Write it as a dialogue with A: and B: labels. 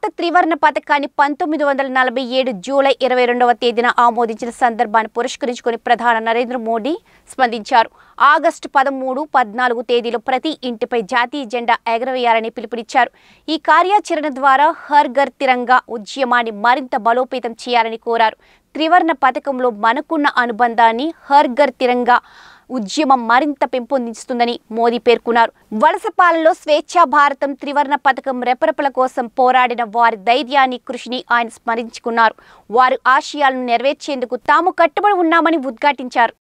A: భారత త్రివర్ణ పథకాన్ని పంతొమ్మిది వందల నలభై ఏడు జూలై ఇరవై రెండవ తేదీన ఆమోదించిన సందర్భాన్ని పురస్కరించుకొని ప్రధాని నరేంద్ర మోడీ స్పందించారు ఆగస్టు పదమూడు పద్నాలుగు తేదీలో ప్రతి ఇంటిపై జాతీయ జెండా ఎగరవేయాలని పిలుపునిచ్చారు ఈ కార్యాచరణ ద్వారా హర్ ఘర్ తిరంగా ఉద్యమాన్ని మరింత బలోపేతం చేయాలని కోరారు త్రివర్ణ పథకంలో మనకున్న అనుబంధాన్ని హర్ ఘర్ తిరంగా ఉద్యమం మరింత పెంపొందిస్తుందని మోదీ పేర్కొన్నారు వలస పాలనలో స్వేచ్ఛా భారతం త్రివర్ణ పథకం రెపరెపల కోసం పోరాడిన వారి ధైర్యాన్ని కృషిని ఆయన స్మరించుకున్నారు వారి ఆశయాలను నెరవేర్చేందుకు తాము కట్టుబడి ఉన్నామని ఉద్ఘాటించారు